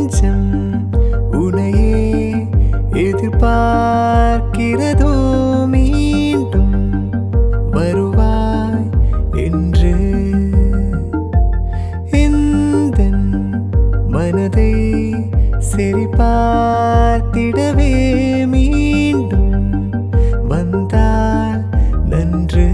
நெஞ்சம் உனையே எதிர்பார்க்கிறதோ மீண்டும் வருவாய் என்று இந்த மனதை சரி பார்த்திடவே மீண்டும் வந்தால் நன்று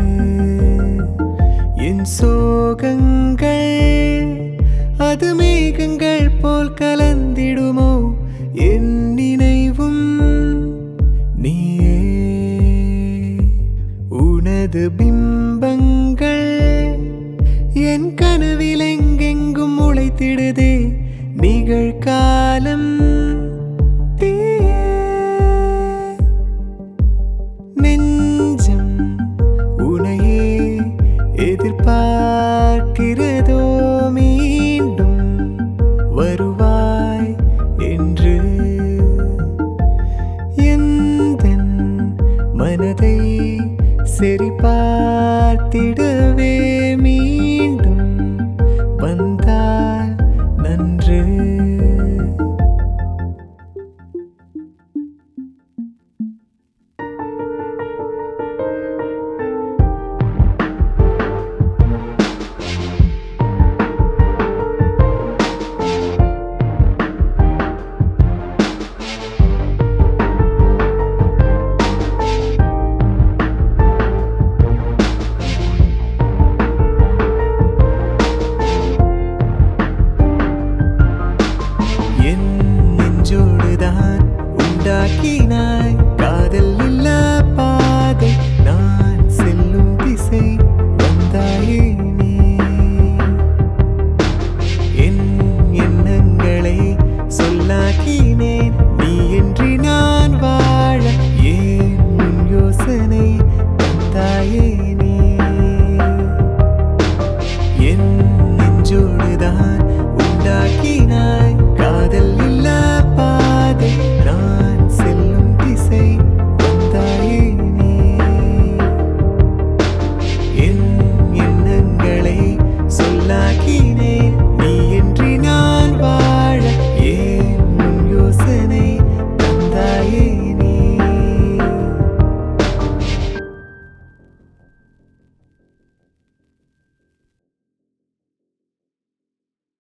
என் சோகங்கள் அது மேகங்கள் போல் கலந்திடுமோ என் நினைவும் நீயே உனது பிம்பங்கள் என் கனவில் எங்கெங்கும் முளைத்திடுதே நிகழ்காலம் தீயே. நெஞ்சம் உனையே எதிர்பார்க்கிறதோ மீண்டும் வருவாய் என்று எந்த மனதை சரி பார்த்திடவே மீண்டும் வந்தால் நன்று என் நெஞ்சோடுதான் உண்டாக்கினாய் காதல் இல்லா பாதை நான் செல்லும் திசை வந்தாயே நீ என் எண்ணங்களை சொல்லாக்கினேன் நீ என்று நான் வாழ ஏன் உன் யோசனை தந்தாயே நீ என் நெஞ்சோடுதான்